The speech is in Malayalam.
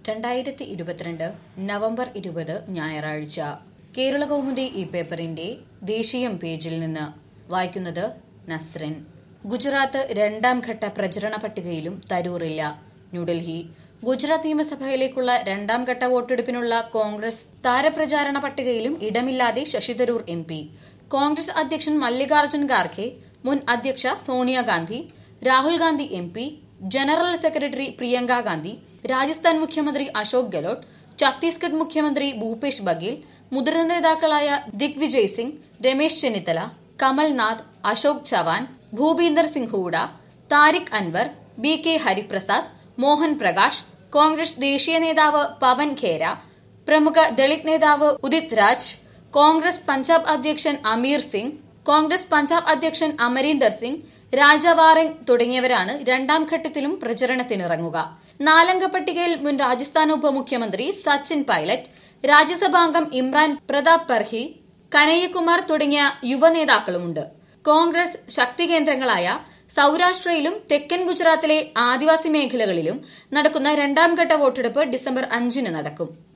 രണ്ടായിരത്തി ഇരുപത്തിരണ്ട് നവംബർ ഇരുപത് ഞായറാഴ്ച കേരള കൗമുദി ഈ പേപ്പറിന്റെ ദേശീയം പേജിൽ നിന്ന് വായിക്കുന്നത് നസ്രിൻ ഗുജറാത്ത് രണ്ടാം ഘട്ട പ്രചരണ പട്ടികയിലും തരൂറില്ല ന്യൂഡൽഹി ഗുജറാത്ത് നിയമസഭയിലേക്കുള്ള രണ്ടാം ഘട്ട വോട്ടെടുപ്പിനുള്ള കോൺഗ്രസ് താരപ്രചാരണ പട്ടികയിലും ഇടമില്ലാതെ ശശി തരൂർ എം പി കോൺഗ്രസ് അധ്യക്ഷൻ മല്ലികാർജ്ജുൻ ഖാർഖെ മുൻ അധ്യക്ഷ Sonia Gandhi Rahul Gandhi M P general secretary Priyanka Gandhi Rajasthan മുഖ്യമന്ത്രി അശോക് ഗെലോട്ട് ഛത്തീസ്ഗഡ് മുഖ്യമന്ത്രി ഭൂപേഷ് ബഗേൽ മുതിർന്ന നേതാക്കളായ ദിഗ്വിജയ് സിംഗ് രമേശ് ചെന്നിത്തല കമൽനാഥ് അശോക് ചവാൻ ഭൂപീന്ദർ സിംഗ് ഹൂഡ താരിഖ് അൻവർ ബി കെ ഹരിപ്രസാദ് മോഹൻ പ്രകാശ് കോൺഗ്രസ് ദേശീയ നേതാവ് പവൻ ഖേര പ്രമുഖ ദളിത് നേതാവ് ഉദിത് രാജ് കോൺഗ്രസ് പഞ്ചാബ് അധ്യക്ഷൻ അമീർ സിംഗ് കോൺഗ്രസ് പഞ്ചാബ് അധ്യക്ഷൻ അമരീന്ദർ സിംഗ് രാജവാറിംഗ് തുടങ്ങിയവരാണ് രണ്ടാം ഘട്ടത്തിലും പ്രചരണത്തിനിറങ്ങുക നാലംഗ പട്ടികയിൽ മുൻ രാജസ്ഥാൻ ഉപമുഖ്യമന്ത്രി സച്ചിൻ പൈലറ്റ് രാജ്യസഭാംഗം ഇമ്രാൻ പ്രതാപ് പർഹി കനയ്യകുമാർ തുടങ്ങിയ യുവനേതാക്കളുമുണ്ട് കോൺഗ്രസ് ശക്തി കേന്ദ്രങ്ങളായ സൌരാഷ്ട്രയിലും തെക്കൻ ഗുജറാത്തിലെ ആദിവാസി മേഖലകളിലും നടക്കുന്ന രണ്ടാം ഘട്ട വോട്ടെടുപ്പ് ഡിസംബർ അഞ്ചിന് നടക്കും